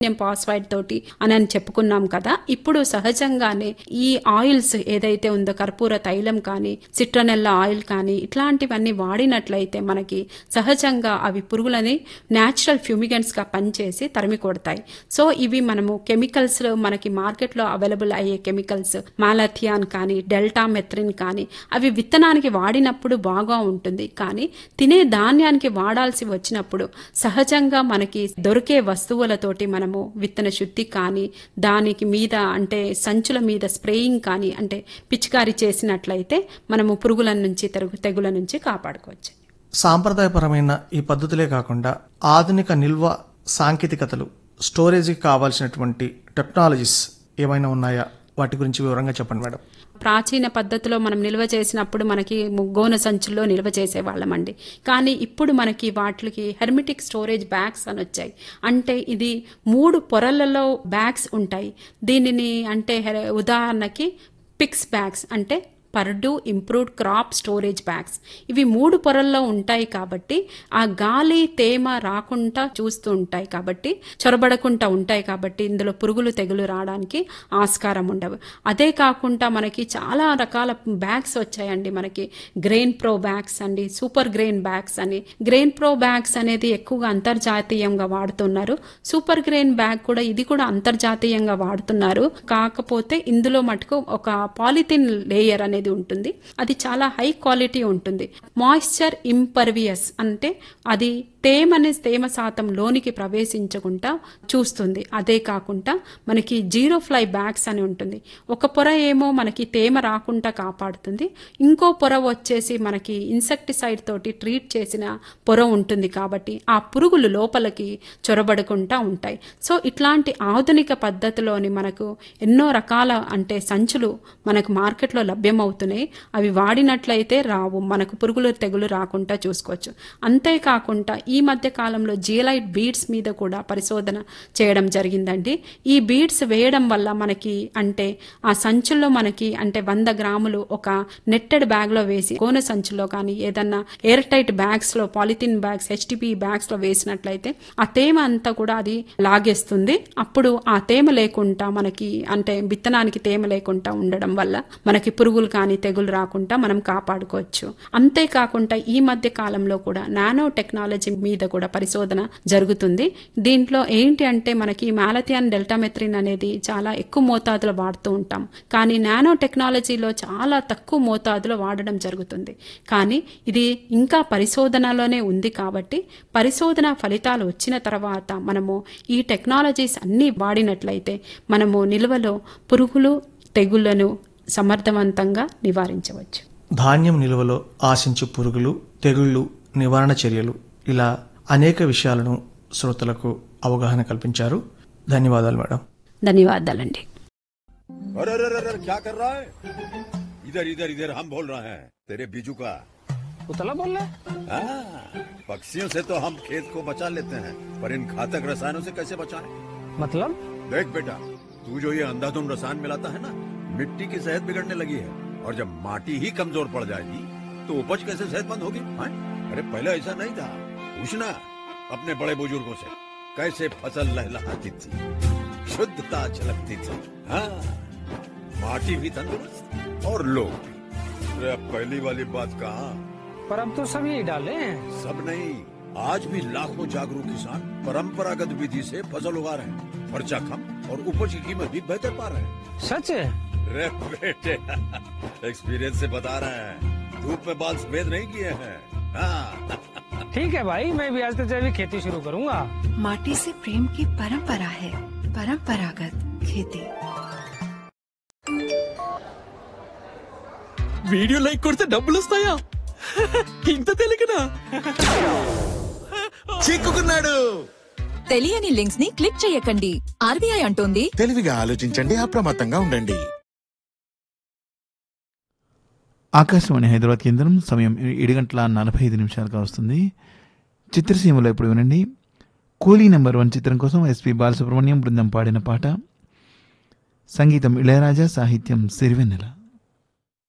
పాస్వైడ్ తోటి అని అని చెప్పుకున్నాం కదా ఇప్పుడు సహజంగానే ఈ ఆయిల్స్ ఏదైతే ఉందో కర్పూర తైలం కానీ సిట్రనెల్ల ఆయిల్ కానీ ఇట్లాంటివన్నీ వాడినట్లయితే మనకి సహజంగా అవి పురుగులని న్యాచురల్ ఫ్యూమిగెంట్స్ గా పనిచేసి తరిమి కొడతాయి సో ఇవి మనము కెమికల్స్ మనకి మార్కెట్ లో అవైలబుల్ అయ్యే కెమికల్స్ మాలథియాన్ కానీ డెల్టా మెత్రిన్ కానీ అవి విత్తనానికి వాడినప్పుడు బాగా ఉంటుంది కానీ తినే ధాన్యానికి వాడాల్సి వచ్చినప్పుడు సహజంగా మనకి దొరికే వస్తువులతోటి మనము విత్తన శుద్ధి కానీ దానికి మీద అంటే సంచుల మీద స్ప్రేయింగ్ కానీ అంటే పిచికారీ చేసినట్లయితే మనము పురుగుల నుంచి తెరుగు తెగుల నుంచి కాపాడుకోవచ్చు సాంప్రదాయపరమైన ఈ పద్ధతులే కాకుండా ఆధునిక నిల్వ సాంకేతికతలు స్టోరేజ్కి కావాల్సినటువంటి టెక్నాలజీస్ ఏమైనా ఉన్నాయా వాటి గురించి వివరంగా చెప్పండి మేడం ప్రాచీన పద్ధతిలో మనం నిల్వ చేసినప్పుడు మనకి గోనె సంచుల్లో నిల్వ చేసేవాళ్ళమండి కానీ ఇప్పుడు మనకి వాటికి హెర్మిటిక్ స్టోరేజ్ బ్యాగ్స్ అని వచ్చాయి అంటే ఇది మూడు పొరలలో బ్యాగ్స్ ఉంటాయి దీనిని అంటే హె- ఉదాహరణకి పిక్స్ బ్యాగ్స్ అంటే Purdue improved crop storage bags ఇవి మూడు పొరల్లో ఉంటాయి కాబట్టి ఆ గాలి తేమ రాకుండా చూస్తూ ఉంటాయి కాబట్టి చొరబడకుండా ఉంటాయి కాబట్టి ఇందులో పురుగులు తెగులు రావడానికి ఆస్కారం ఉండవు అదే కాకుండా మనకి చాలా రకాల బ్యాగ్స్ వచ్చాయండి మనకి గ్రెయిన్ ప్రో బ్యాగ్స్ అండి సూపర్ గ్రెయిన్ బ్యాగ్స్ అని గ్రెయిన్ ప్రో బ్యాగ్స్ అనేది ఎక్కువగా అంతర్జాతీయంగా వాడుతున్నారు సూపర్ గ్రెయిన్ బ్యాగ్ కూడా ఇది కూడా అంతర్జాతీయంగా వాడుతున్నారు కాకపోతే ఇందులో మటుకు ఒక పాలిథిన్ లేయర్ అనేది ఉంటుంది అది చాలా హై క్వాలిటీ ఉంటుంది మాయిశ్చర్ ఇంపర్వియస్ అంటే అది తేమని తేమ శాతం లోనికి ప్రవేశించకుండా చూస్తుంది అదే కాకుండా మనకి జీరో ఫ్లై బ్యాగ్స్ అని ఉంటుంది ఒక పొర ఏమో మనకి తేమ రాకుండా కాపాడుతుంది ఇంకో పొర వచ్చేసి మనకి ఇన్సెక్టిసైడ్ తోటి ట్రీట్ చేసిన పొర ఉంటుంది కాబట్టి ఆ పురుగులు లోపలికి చొరబడకుండా ఉంటాయి సో ఇట్లాంటి ఆధునిక పద్ధతిలోని మనకు ఎన్నో రకాల అంటే సంచులు మనకు మార్కెట్లో లభ్యమవుతున్నాయి అవి వాడినట్లయితే రావు మనకు పురుగులు తెగులు రాకుండా చూసుకోవచ్చు అంతేకాకుండా ఈ మధ్య కాలంలో జియలైట్ బీడ్స్ మీద కూడా పరిశోధన చేయడం జరిగిందండి ఈ బీడ్స్ వేయడం వల్ల మనకి అంటే ఆ సంచుల్లో మనకి అంటే వంద గ్రాములు ఒక నెట్టెడ్ బ్యాగ్ లో వేసి కోనె సంచుల్లో కానీ ఏదన్నా ఎయిర్ టైట్ బ్యాగ్స్ లో పాలిథిన్ బ్యాగ్స్ హెచ్టిపి బ్యాగ్స్ లో వేసినట్లయితే ఆ తేమ అంతా కూడా అది లాగేస్తుంది అప్పుడు ఆ తేమ లేకుండా మనకి అంటే విత్తనానికి తేమ లేకుండా ఉండడం వల్ల మనకి పురుగులు కానీ తెగులు రాకుండా మనం కాపాడుకోవచ్చు అంతేకాకుండా ఈ మధ్య కాలంలో కూడా నానో టెక్నాలజీ మీద కూడా పరిశోధన జరుగుతుంది దీంట్లో ఏంటి అంటే మనకి మాలథియాన్ డెల్టామెత్రిన్ అనేది చాలా ఎక్కువ మోతాదులో వాడుతూ ఉంటాం కానీ నానో టెక్నాలజీలో చాలా తక్కువ మోతాదులో వాడడం జరుగుతుంది కానీ ఇది ఇంకా పరిశోధనలోనే ఉంది కాబట్టి పరిశోధన ఫలితాలు వచ్చిన తర్వాత మనము ఈ టెక్నాలజీస్ అన్నీ వాడినట్లయితే మనము నిల్వలో పురుగులు తెగుళ్లను సమర్థవంతంగా నివారించవచ్చు ధాన్యం నిల్వలో ఆశించు పురుగులు తెగుళ్ళు నివారణ చర్యలు ఇలా అనేక విషయాలను శ్రోతలకు అవగాహన కల్పించారు ధన్యవాదాలు మేడం ధన్యవాదాలండి अरे अरे अरे अरे क्या कर रहा है इधर इधर इधर हम बोल रहे हैं तेरे बीजू का उतला बोल रहा है हाँ, पक्षियों से तो हम खेत को बचा लेते हैं पर इन घातक रसायनों से कैसे बचाएं? मतलब देख बेटा तू जो ये अंधाधुंध रसायन मिलाता है ना मिट्टी की सेहत बिगड़ने लगी है और जब माटी ही कमजोर पड़ जाएगी तो उपज कैसे सेहतमंद होगी हाँ? अरे पहले ऐसा नहीं था पूछना अपने बड़े बुजुर्गों से कैसे फसल लहलहाती थी शुद्धता झलकती थी हाँ माटी भी तंदुरुस्त और लोग भी अरे अब पहली वाली बात कहा पर अब तो सब यही डाले हैं सब नहीं आज भी लाखों जागरूक किसान परंपरागत विधि से फसल उगा रहे हैं खर्चा कम और उपज की कीमत भी बेहतर पा रहे हैं सच है रे बेटे एक्सपीरियंस से बता रहे हैं धूप में बाल सफेद नहीं किए हैं हाँ ठीक है भाई मैं भी आज से जैविक खेती शुरू करूंगा माटी से प्रेम की परंपरा है परंपरागत खेती వీడియో లైక్ కొడితే డబ్బులు వస్తాయా ఇంత తెలియకనా చిక్కుకున్నాడు తెలియని లింక్స్ ని క్లిక్ చేయకండి ఆర్బీఐ అంటోంది తెలివిగా ఆలోచించండి అప్రమత్తంగా ఉండండి ఆకాశవాణి హైదరాబాద్ కేంద్రం సమయం ఏడు గంటల నలభై ఐదు నిమిషాలుగా వస్తుంది చిత్రసీమలో ఇప్పుడు వినండి కూలీ నెంబర్ వన్ చిత్రం కోసం ఎస్పి బాలసుబ్రహ్మణ్యం బృందం పాడిన పాట సంగీతం ఇళయరాజా సాహిత్యం సిరివెన్నెల